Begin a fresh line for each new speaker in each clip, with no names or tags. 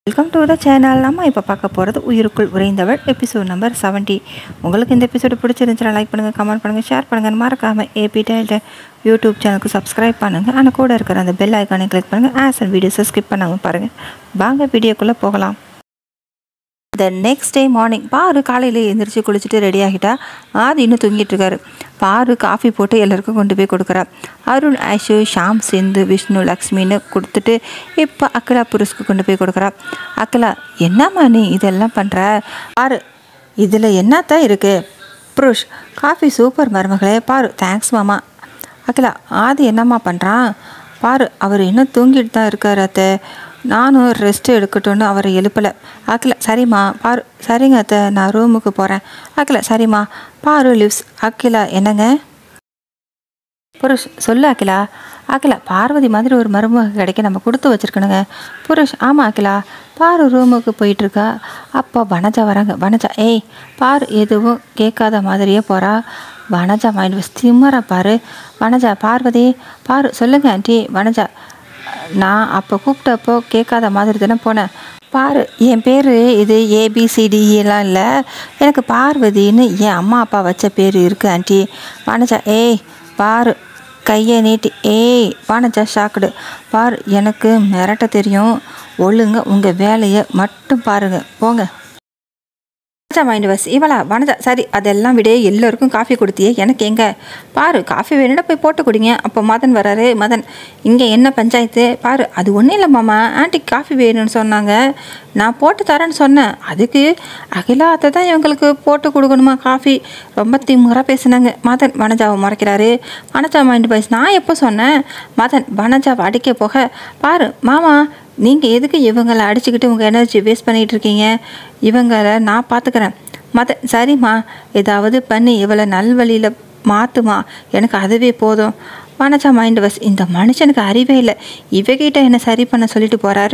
Welcome to the channel நம்ம இப்போ பார்க்க போகிறது உயிருக்குள் உறைந்தவள் எபிசோட் நம்பர் 70 உங்களுக்கு இந்த எபிசோடு பிடிச்சிருந்துச்சுன்னா லைக் பண்ணுங்கள் கமெண்ட் பண்ணுங்கள் ஷேர் பண்ணுங்கள் மறக்காமல் ஏபி டெல்ட யூடியூப் சேனலுக்கு சப்ஸ்கிரைப் பண்ணுங்கள் ஆனால் கூட இருக்கிற அந்த பெல் ஐக்கானை கிளிக் பண்ணுங்கள் ஆஸ் அண்ட் வீடியோஸை ஸ்கிப் பண்ணாமல் பாருங்கள் வாங்க வீடியோக்குள்ளே போகலாம் த நெக்ஸ்ட் டே மார்னிங் பாரு காலையில் எழுந்திரிச்சு குளிச்சுட்டு ரெடி ஆகிட்டா ஆதி இன்னும் தூங்கிட்டு இருக்காரு பாரு காஃபி போட்டு எல்லாருக்கும் கொண்டு போய் கொடுக்குறா அருண் ஐஷு ஷாம் சிந்து விஷ்ணு லக்ஷ்மின்னு கொடுத்துட்டு இப்போ அக்கலா புருஷ்க்கு கொண்டு போய் கொடுக்குறா அக்கலா என்னம்மா நீ இதெல்லாம் பண்ணுற பாரு இதில் என்னத்தான் இருக்குது புருஷ் காஃபி சூப்பர் மருமகளே பாரு தேங்க்ஸ் மாமா அக்கலா ஆதி என்னம்மா பண்ணுறான் பாரு அவர் இன்னும் தூங்கிட்டு தான் இருக்கார் அத்தை நானும் ரெஸ்ட் எடுக்கட்டும்னு அவரை எழுப்பலை அக்கில சரிம்மா பாரு சரிங்க அத்தை நான் ரூமுக்கு போகிறேன் அக்கில சரிம்மா பாரு லிவ்ஸ் அக்கிலா என்னங்க புருஷ் சொல்லு அகிலா அகிலா பார்வதி மாதிரி ஒரு மருமக கிடைக்க நம்ம கொடுத்து வச்சிருக்கணுங்க புருஷ் ஆமாம் அகிலா பாரு ரூமுக்கு போயிட்டுருக்கா அப்போ வனஜா வராங்க வனஜா ஏய் பாரு எதுவும் கேட்காத மாதிரியே போகிறா வனஜா மைண்ட் திம்மரா பாரு வனஜா பார்வதி பாரு சொல்லுங்க ஆண்டி வனஜா நான் அப்போ கூப்பிட்டப்போ கேட்காத மாதிரி தானே போனேன் பாரு என் பேர் இது ஏபிசிடிஇ எல்லாம் இல்லை எனக்கு பார்வதின்னு என் அம்மா அப்பா வச்ச பேர் இருக்குது ஆண்டி வனஜா ஏய் பாரு கையை நீட்டி ஏய் வனஜா ஷாக்குடு பார் எனக்கு மிரட்ட தெரியும் ஒழுங்க உங்கள் வேலையை மட்டும் பாருங்க போங்க வனஜா மைண்ட் வாஸ் இவளா வனஜா சரி அதெல்லாம் விட எல்லோருக்கும் காஃபி கொடுத்தியே எனக்கு எங்க பாரு காஃபி வேணும்னா போய் போட்டு குடிங்க அப்போ மதன் வராரு மதன் இங்கே என்ன பஞ்சாயத்து பாரு அது ஒன்றும் இல்லை மாமா ஆண்டி காஃபி வேணும்னு சொன்னாங்க நான் போட்டு தரேன்னு சொன்னேன் அதுக்கு அகிலா அத்தை தான் இவங்களுக்கு போட்டு கொடுக்கணுமா காஃபி ரொம்ப திமுறை பேசுனாங்க மதன் வனஜாவை மறைக்கிறாரு வனஜா மைண்ட் வாய்ஸ் நான் எப்போ சொன்னேன் மதன் வனஜாவை அடிக்க போக பாரு மாமா நீங்கள் எதுக்கு இவங்களை அடிச்சுக்கிட்டு உங்கள் எனர்ஜி வேஸ்ட் பண்ணிகிட்டு இருக்கீங்க இவங்களை நான் பார்த்துக்கிறேன் மத சரிம்மா ஏதாவது பண்ணி இவளை நல்வழியில் மாற்றுமா எனக்கு அதுவே போதும் வனஜா மைண்ட் வஸ் இந்த மனுஷனுக்கு அறிவே இல்லை இவகிட்ட என்ன சரி பண்ண சொல்லிட்டு போகிறாரு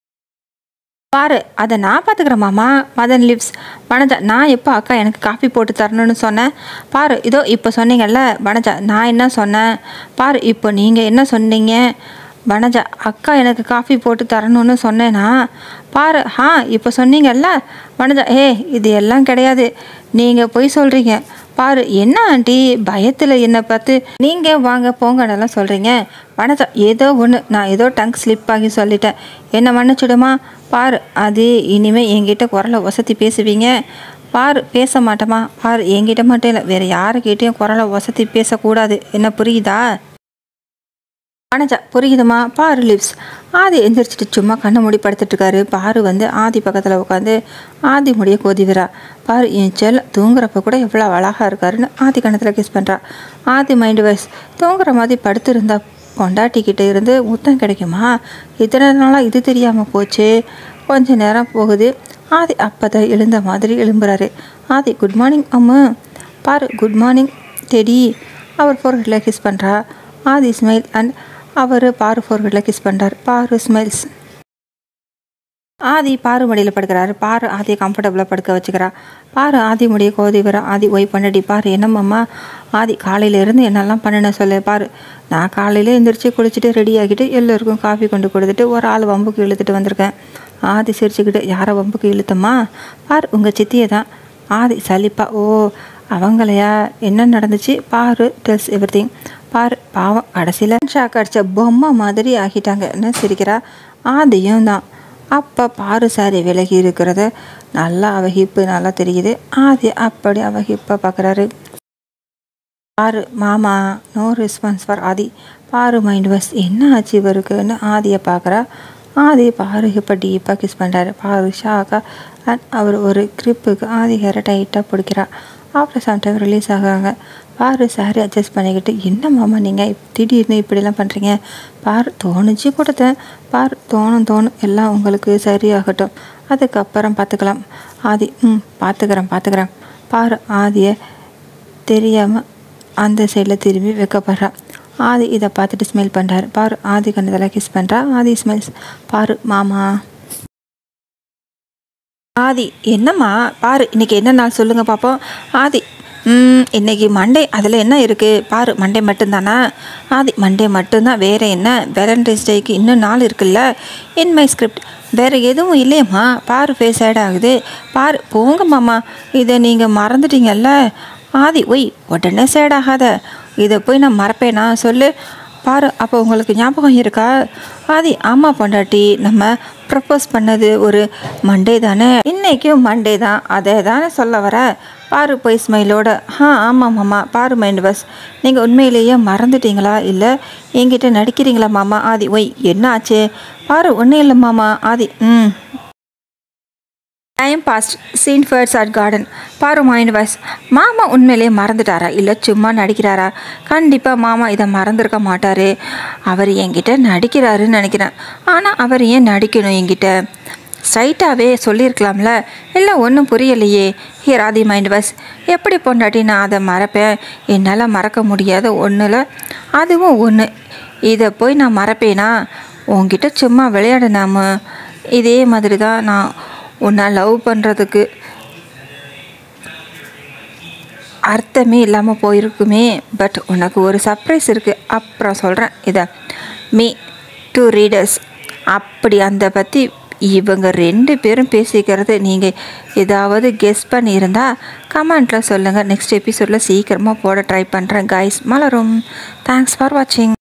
பாரு அதை நான் பார்த்துக்கிறேன் மாமா மதன் லிப்ஸ் வனஜா நான் எப்போ அக்கா எனக்கு காஃபி போட்டு தரணும்னு சொன்னேன் பாரு இதோ இப்போ சொன்னீங்கல்ல வனஜா நான் என்ன சொன்னேன் பாரு இப்போ நீங்கள் என்ன சொன்னீங்க வனஜா அக்கா எனக்கு காஃபி போட்டு தரணும்னு சொன்னேனா பாரு ஆ இப்போ சொன்னீங்கல்ல வனஜா ஏ இது எல்லாம் கிடையாது நீங்கள் போய் சொல்கிறீங்க பாரு என்ன ஆண்டி பயத்தில் என்னை பார்த்து நீங்கள் வாங்க போங்கன்னெல்லாம் சொல்கிறீங்க வனஜா ஏதோ ஒன்று நான் ஏதோ டங் ஸ்லிப் ஆகி சொல்லிட்டேன் என்ன மன்னிச்சிடுமா பாரு அது இனிமேல் என்கிட்ட குரலை வசதி பேசுவீங்க பாரு பேச மாட்டேமா பாரு என்கிட்ட மட்டும் இல்லை வேறு யாருக்கிட்டேயும் குரலை வசதி பேசக்கூடாது என்ன புரியுதா வனஜா புரியுதுமா பாரு லிப்ஸ் ஆதி எந்திரிச்சிட்டு சும்மா கண்ணை மூடி படுத்துட்டு இருக்காரு பாரு வந்து ஆதி பக்கத்தில் உட்காந்து ஆதி முடிய கோதிவிரா பாரு என் செல்ல தூங்குறப்ப கூட எவ்வளோ அழகாக இருக்காருன்னு ஆதி கணத்தில் கிஸ் பண்ணுறா ஆதி மைண்டு வைஸ் தூங்குற மாதிரி படுத்திருந்தா பொண்டாட்டிக்கிட்ட இருந்து முத்தம் கிடைக்குமா இத்தனை நாளாக இது தெரியாமல் போச்சு கொஞ்ச நேரம் போகுது ஆதி அப்போ தான் எழுந்த மாதிரி எழும்புறாரு ஆதி குட் மார்னிங் அம்மு பாரு குட் மார்னிங் டெடி அவர் ஃபோர்ஹெட்டில் கிஸ் பண்ணுறா ஆதி ஸ்மைல் அண்ட் அவர் பாரு ஃபோர்ஹெட்டில் கிஸ் பண்ணுறார் பாரு ஸ்மைல்ஸ் ஆதி பாரு மடியில் படுக்கிறாரு பாரு ஆதியை கம்ஃபர்டபுளாக படுக்க வச்சுக்கிறா பாரு ஆதி முடிய கோதி வர ஆதி ஒய் பண்ணடி பாரு என்னம்மாம்மா ஆதி காலையிலேருந்து என்னெல்லாம் பண்ணின சொல்லு பாரு நான் காலையில் எந்திரிச்சு குளிச்சுட்டு ரெடி ஆகிட்டு எல்லோருக்கும் காஃபி கொண்டு கொடுத்துட்டு ஒரு ஆள் வம்புக்கு இழுத்துட்டு வந்திருக்கேன் ஆதி சிரிச்சுக்கிட்டு யாரை வம்புக்கு இழுத்தம்மா பாரு உங்கள் சித்தியை தான் ஆதி சலிப்பா ஓ அவங்களையா என்ன நடந்துச்சு பாரு டெல்ஸ் எவ்ரி திங் பாரு பாவம் கடைசியில் ஷாக் அடித்த பொம்மை மாதிரி ஆகிட்டாங்கன்னு சிரிக்கிறா ஆதியும் தான் அப்போ பாரு சாரி விலகி இருக்கிறத நல்லா அவ ஹிப்பு நல்லா தெரியுது ஆதி அப்படி அவ ஹிப்பை பார்க்குறாரு பாரு மாமா நோ ரெஸ்பான்ஸ் ஃபார் ஆதி பாரு மைண்ட் வாஸ் என்ன ஆச்சு இவருக்குன்னு ஆதியை பார்க்குறா ஆதி பாரு இப்போ டீப்பாக கிஸ் பண்ணுறாரு பாரு ஷாக்கா அண்ட் அவர் ஒரு கிரிப்புக்கு ஆதி ஹேரை டைட்டாக பிடிக்கிறா அப்புறம் சம்டைம் ரிலீஸ் ஆகுறாங்க பாரு சாரி அட்ஜஸ்ட் பண்ணிக்கிட்டு என்ன மாமா நீங்கள் திடீர்னு இப்படிலாம் பண்ணுறீங்க பார் தோணுச்சு கொடுத்தேன் பார் தோணும் தோணும் எல்லாம் உங்களுக்கு சரியாகட்டும் அதுக்கப்புறம் பார்த்துக்கலாம் ஆதி ம் பார்த்துக்கிறேன் பார்த்துக்கிறேன் பாரு ஆதியை தெரியாமல் அந்த சைடில் திரும்பி வைக்கப்படுறா ஆதி இதை பார்த்துட்டு ஸ்மெல் பண்ணுறாரு பாரு ஆதி கண்ணதெல்லாம் கிஸ் பண்ணுறா ஆதி ஸ்மெல்ஸ் பாரு மாமா ஆதி என்னம்மா பாரு இன்னைக்கு என்ன நாள் சொல்லுங்கள் பார்ப்போம் ஆதி ம், இன்னைக்கு மண்டே அதில் என்ன இருக்குது பாரு மண்டே மட்டும்தானா ஆதி மண்டே மட்டும்தான் வேறு என்ன வேலண்டைன்ஸ் டேக்கு இன்னும் நாள் இருக்குல்ல இன் மை ஸ்கிரிப்ட் வேறு எதுவும் இல்லையம்மா பாரு ஃபேஸ் ஆட் ஆகுது பாரு போங்க மாமா இதை நீங்கள் மறந்துட்டீங்கல்ல ஆதி ஒய் உடனே சேட் ஆகாத இதை போய் நான் மறப்பேனா சொல்லு பாரு அப்போ உங்களுக்கு ஞாபகம் இருக்கா ஆதி ஆமாம் பொண்டாட்டி நம்ம ப்ரப்போஸ் பண்ணது ஒரு மண்டே தானே இன்றைக்கும் மண்டே தான் அதே தானே சொல்ல வர பாரு போய் ஸ்மைலோட ஆ ஆமாம் மாமா பாரு மைண்ட் பஸ் நீங்கள் உண்மையிலேயே மறந்துட்டீங்களா இல்லை என்கிட்ட நடிக்கிறீங்களா மாமா ஆதி ஒய் என்ன ஆச்சு பாரு ஒன்றும் இல்லை மாமா ஆதி ம் time past scene first at garden பாரு மைண்ட் வாய்ஸ் மாமா உண்மையிலேயே மறந்துட்டாரா இல்லை சும்மா நடிக்கிறாரா கண்டிப்பாக மாமா இதை மறந்துருக்க மாட்டார் அவர் என்கிட்ட நடிக்கிறாருன்னு நினைக்கிறேன் ஆனால் அவர் ஏன் நடிக்கணும் என்கிட்ட ஸ்ட்ரைட்டாகவே சொல்லியிருக்கலாம்ல இல்லை ஒன்றும் புரியலையே ஹே ராதி மைண்ட் வாய்ஸ் எப்படி பொண்டாட்டி நான் அதை மறப்பேன் என்னால் மறக்க முடியாத ஒன்றில் அதுவும் ஒன்று இதை போய் நான் மறப்பேனா உன்கிட்ட சும்மா விளையாடினாம இதே மாதிரி தான் நான் உன்னை லவ் பண்ணுறதுக்கு அர்த்தமே இல்லாமல் போயிருக்குமே பட் உனக்கு ஒரு சர்ப்ரைஸ் இருக்குது அப்புறம் சொல்கிறேன் இதை மீ டூ ரீடர்ஸ் அப்படி அந்த பற்றி இவங்க ரெண்டு பேரும் பேசிக்கிறது நீங்கள் ஏதாவது கெஸ் பண்ணியிருந்தா கமெண்ட்டில் சொல்லுங்கள் நெக்ஸ்ட் எபிசோடில் சீக்கிரமாக போட ட்ரை பண்ணுறேன் கைஸ் மலரும் தேங்க்ஸ் ஃபார் வாட்சிங்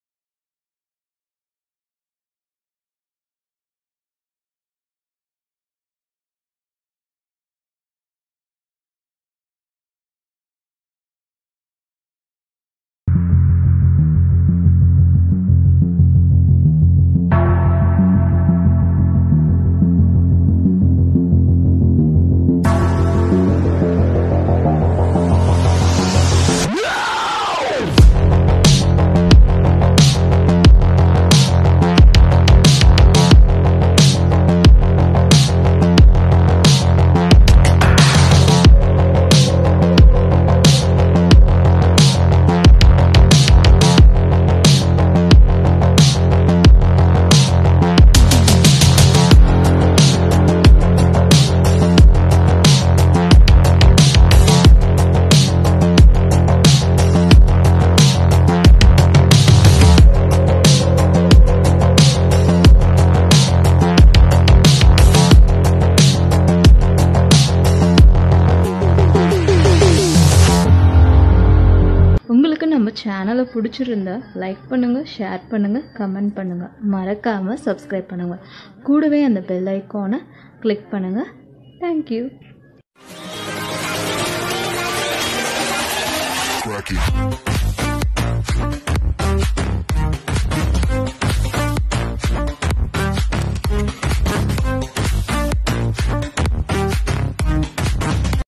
உங்களுக்கு நம்ம சேனலை பிடிச்சிருந்தா லைக் பண்ணுங்கள் ஷேர் பண்ணுங்கள் கமெண்ட் பண்ணுங்கள் மறக்காமல் சப்ஸ்கிரைப் பண்ணுங்கள் கூடவே அந்த பெல் ஐக்கானை கிளிக் பண்ணுங்கள் தேங்க்யூ
Cracky.